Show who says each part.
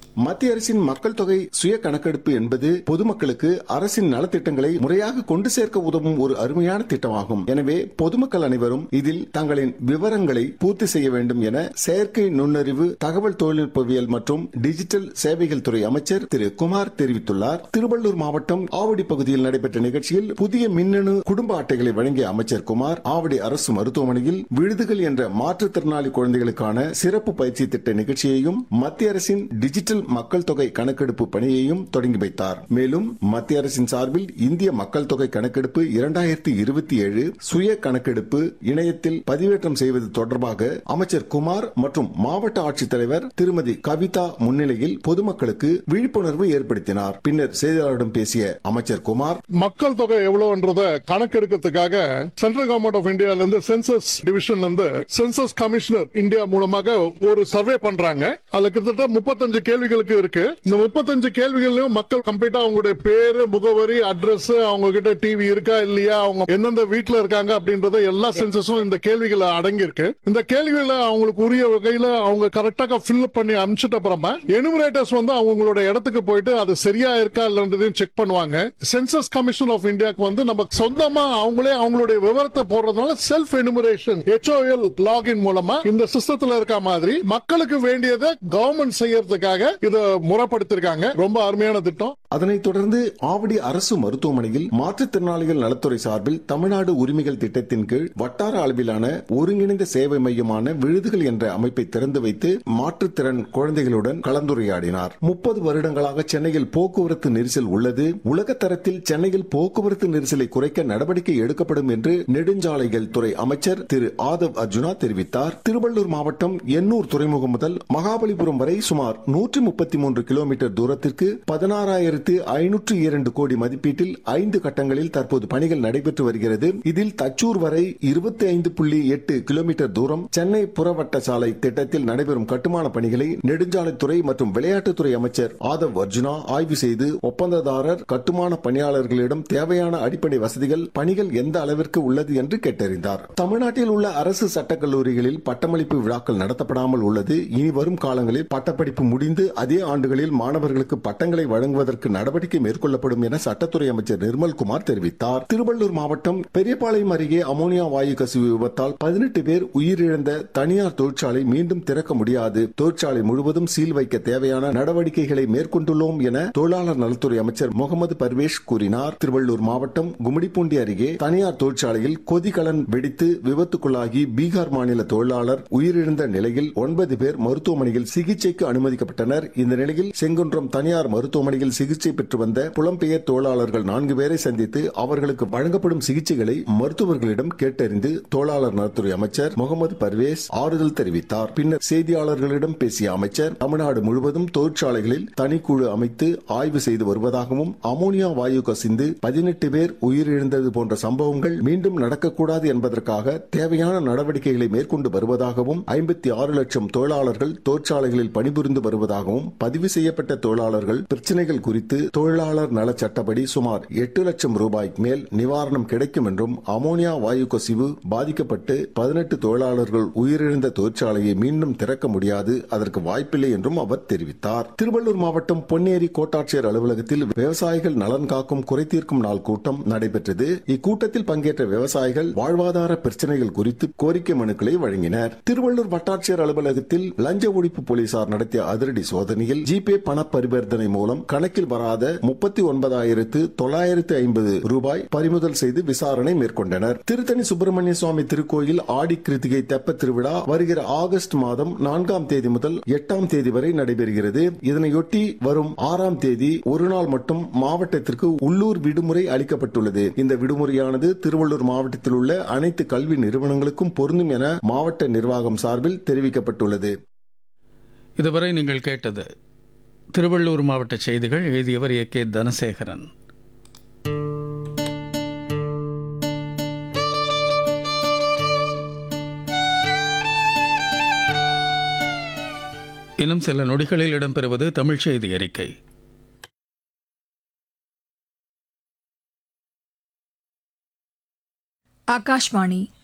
Speaker 1: மத்திய அரசின் மக்கள் தொகை சுய கணக்கெடுப்பு என்பது பொதுமக்களுக்கு அரசின் நலத்திட்டங்களை முறையாக கொண்டு சேர்க்க உதவும் ஒரு அருமையான திட்டமாகும் எனவே பொதுமக்கள் அனைவரும் இதில் தங்களின் விவரங்களை பூர்த்தி செய்ய வேண்டும் என செயற்கை நுண்ணறிவு தகவல் தொழில்நுட்பவியல் மற்றும் டிஜிட்டல் சேவைகள் துறை அமைச்சர் திரு குமார் தெரிவித்துள்ளார் திருவள்ளூர் மாவட்டம் ஆவடி பகுதியில் நடைபெற்ற நிகழ்ச்சியில் புதிய மின்னணு குடும்ப அட்டைகளை வழங்கிய அமைச்சர் குமார் ஆவடி அரசு மருத்துவமனையில் விழுதுகள் என்ற மாற்றுத்திறனாளி குழந்தைகளுக்கான சிறப்பு பயிற்சி திட்ட நிகழ்ச்சியையும் மத்திய அரசின் டிஜிட்டல் மக்கள் தொகை கணக்கெடுப்பு பணியையும் தொடங்கி வைத்தார் மேலும் மத்திய அரசின் சார்பில் இந்திய மக்கள் தொகை கணக்கெடுப்பு இரண்டாயிரத்தி இருபத்தி ஏழு சுய கணக்கெடுப்பு இணையத்தில் பதிவேற்றம் செய்வது தொடர்பாக அமைச்சர் குமார் மற்றும் மாவட்ட ஆட்சித்தலைவர் திருமதி கவிதா முன்னிலையில் பொதுமக்களுக்கு விழிப்புணர்வு ஏற்படுத்தினார் பின்னர் செய்தியாளர்களிடம் பேசிய அமைச்சர் குமார்
Speaker 2: மக்கள் தொகை எவ்வளவுன்றத கணக்கெடுக்கிறதுக்காக சென்ட்ரல் கவர்மெண்ட் ஆஃப் இந்தியால இருந்து சென்சஸ் டிவிஷன்ல இருந்து சென்சஸ் கமிஷனர் இந்தியா மூலமாக ஒரு சர்வே பண்றாங்க அதுல கிட்டத்தட்ட முப்பத்தஞ்சு கேள்விகளுக்கு இருக்கு இந்த முப்பத்தஞ்சு கேள்விகளையும் மக்கள் கம்ப்ளீட்டா அவங்களுடைய பேரு முகவரி அட்ரஸ் அவங்க கிட்ட டிவி இருக்கா இல்லையா அவங்க எந்தெந்த வீட்டுல இருக்காங்க அப்படின்றத எல்லா சென்சஸும் இந்த கேள்விகளை அடங்கி இருக்கு இந்த கேள்விகளை அவங்களுக்கு உரிய வகையில அவங்க கரெக்டாக ஃபில் பண்ணி அனுப்பிச்சிட்ட அப்புறமா எனுமரேட்டர்ஸ் வந்து அவங்களோட இடத்துக்கு போயிட்டு அது சரியா இருக்கா இல்லன்றதையும் செக் பண்ணுவாங்க சென்சஸ் கமிஷன் ஆஃப் இந்தியாவுக்கு வந்து நம்ம சொந்தமா அவங்களே அவங்களுடைய விவரத்தை போடுறதுனால செல்ஃப் எனுமரேஷன் ஹெச்ஓஎல் லாகின் மூலமா இந்த சிஸ்டத்துல இருக்க மாதிரி மக்களுக்கு வேண்டியதை கவர்மெண்ட் செய்யறதுக்காக இதை முறைப்படுத்திருக்காங்க ரொம்ப அருமையான திட்டம்
Speaker 1: அதனைத் தொடர்ந்து ஆவடி அரசு மருத்துவமனையில் மாற்றுத்திறனாளிகள் நலத்துறை சார்பில் தமிழ்நாடு உரிமைகள் திட்டத்தின் கீழ் வட்டார அளவிலான ஒருங்கிணைந்த சேவை மையமான விழுதுகள் என்ற அமைப்பை திறந்து வைத்து மாற்றுத்திறன் குழந்தைகளுடன் கலந்துரையாடினார் முப்பது வருடங்களாக சென்னையில் போக்குவரத்து நெரிசல் உள்ளது உலக தரத்தில் சென்னையில் போக்குவரத்து நெரிசலை குறைக்க நடவடிக்கை எடுக்கப்படும் என்று நெடுஞ்சாலைகள் துறை அமைச்சர் திரு ஆதவ் அர்ஜுனா தெரிவித்தார் திருவள்ளூர் மாவட்டம் எண்ணூர் துறைமுகம் முதல் மகாபலிபுரம் வரை சுமார் நூற்றி முப்பத்தி மூன்று கிலோமீட்டர் தூரத்திற்கு பதினாறாயிரத்து ஐநூற்று இரண்டு கோடி மதிப்பீட்டில் ஐந்து கட்டங்களில் தற்போது பணிகள் நடைபெற்று வருகிறது இதில் தச்சூர் வரை இருபத்தி ஐந்து புள்ளி எட்டு கிலோமீட்டர் தூரம் சென்னை புறவட்ட சாலை திட்டத்தில் நடைபெறும் கட்டுமான பணிகளை நெடுஞ்சாலைத்துறை மற்றும் விளையாட்டுத்துறை அமைச்சர் ஆதவ் அர்ஜுனா ஆய்வு செய்து ஒப்பந்ததாரர் கட்டுமான பணியாளர்களிடம் தேவையான அடிப்படை வசதிகள் பணிகள் எந்த அளவிற்கு உள்ளது என்று கேட்டறிந்தார் தமிழ்நாட்டில் உள்ள அரசு சட்டக் கல்லூரிகளில் பட்டமளிப்பு விழாக்கள் நடத்தப்படாமல் உள்ளது இனி வரும் காலங்களில் பட்டப்படிப்பு முடிந்து அதே ஆண்டுகளில் மாணவர்களுக்கு பட்டங்களை வழங்குவதற்கு நடவடிக்கை மேற்கொள்ளப்படும் என சட்டத்துறை அமைச்சர் நிர்மல்குமார் தெரிவித்தார் திருவள்ளூர் மாவட்டம் பெரியபாளையம் அருகே அமோனியா வாயு கசிவு விபத்தால் பதினெட்டு பேர் உயிரிழந்த தனியார் தொழிற்சாலை மீண்டும் திறக்க முடியாது தொழிற்சாலை முழுவதும் சீல் வைக்க தேவையான நடவடிக்கைகளை மேற்கொண்டுள்ளோம் என தொழிலாளர் நலத்துறை அமைச்சர் முகமது பர்வேஷ் கூறினார் திருவள்ளூர் மாவட்டம் கும்மிடிப்பூண்டி அருகே தனியார் தொழிற்சாலையில் கொதிகலன் வெடித்து விபத்துக்குள்ளாகி பீகார் மாநில தொழிலாளர் உயிரிழந்த நிலையில் ஒன்பது பேர் மருத்துவமனையில் சிகிச்சைக்கு அனுமதிக்கப்பட்டனர் இந்த நிலையில் செங்குன்றம் தனியார் மருத்துவமனையில் சிகிச்சை பெற்று வந்த புலம்பெயர் தொழிலாளர்கள் நான்கு பேரை சந்தித்து அவர்களுக்கு வழங்கப்படும் சிகிச்சைகளை மருத்துவர்களிடம் கேட்டறிந்து தொழிலாளர் நலத்துறை அமைச்சர் முகமது பர்வேஸ் ஆறுதல் தெரிவித்தார் பின்னர் செய்தியாளர்களிடம் பேசிய அமைச்சர் தமிழ்நாடு முழுவதும் தொழிற்சாலைகளில் தனிக்குழு அமைத்து ஆய்வு செய்து வருவதாகவும் அமோனியா வாயு கசிந்து பதினெட்டு பேர் உயிரிழந்தது போன்ற சம்பவங்கள் மீண்டும் நடக்கக்கூடாது என்பதற்காக தேவையான நடவடிக்கைகளை மேற்கொண்டு வருவதாகவும் ஐம்பத்தி ஆறு லட்சம் தொழிலாளர்கள் தொழிற்சாலைகளில் பணிபுரிந்து வருவதாகவும் பதிவு செய்யப்பட்ட தொழிலாளர்கள் பிரச்சனைகள் குறித்து தொழிலாளர் நல சட்டப்படி சுமார் எட்டு லட்சம் ரூபாய்க்கு மேல் நிவாரணம் கிடைக்கும் என்றும் அமோனியா வாயு கசிவு பாதிக்கப்பட்டு பதினெட்டு தொழிலாளர்கள் உயிரிழந்த தொழிற்சாலையை மீண்டும் திறக்க முடியாது அதற்கு வாய்ப்பில்லை என்றும் அவர் தெரிவித்தார் திருவள்ளூர் மாவட்டம் பொன்னேரி கோட்டாட்சியர் அலுவலகத்தில் விவசாயிகள் நலன் காக்கும் குறைதீர்க்கும் நாள் கூட்டம் நடைபெற்றது இக்கூட்டத்தில் பங்கேற்ற விவசாயிகள் வாழ்வாதார பிரச்சனைகள் குறித்து கோரிக்கை மனுக்களை வழங்கினர் திருவள்ளூர் வட்டாட்சியர் அலுவலகத்தில் லஞ்ச ஒழிப்பு போலீசார் நடத்திய அதிரடி சோதனையில் ஜிபே பண பரிவர்த்தனை மூலம் கணக்கில் வராத முப்பத்தி ஒன்பதாயிரத்து தொள்ளாயிரத்து ஐம்பது ரூபாய் பறிமுதல் செய்து விசாரணை மேற்கொண்டனர் திருத்தணி சுப்பிரமணிய சுவாமி திருக்கோயில் ஆடி கிருத்திகை தெப்ப திருவிழா வருகிற ஆகஸ்ட் மாதம் நான்காம் தேதி முதல் எட்டாம் தேதி வரை நடைபெறுகிறது இதனையொட்டி வரும் ஆறாம் தேதி ஒரு நாள் மட்டும் மாவட்டத்திற்கு உள்ளூர் விடுமுறை அளிக்கப்பட்டுள்ளது இந்த விடுமுறையானது திருவள்ளூர் மாவட்டத்தில் உள்ள அனைத்து கல்வி நிறுவனங்களுக்கும் பொருந்தும் என மாவட்ட நிர்வாகம் சார்பில் தெரிவிக்கப்பட்டுள்ளது
Speaker 3: இதுவரை நீங்கள் கேட்டது திருவள்ளூர் மாவட்ட செய்திகள் எழுதியவர் ஏ கே தனசேகரன் இன்னும் சில நொடிகளில் இடம்பெறுவது தமிழ் செய்தி அறிக்கை
Speaker 4: ಆಕಾಶವಾಣಿ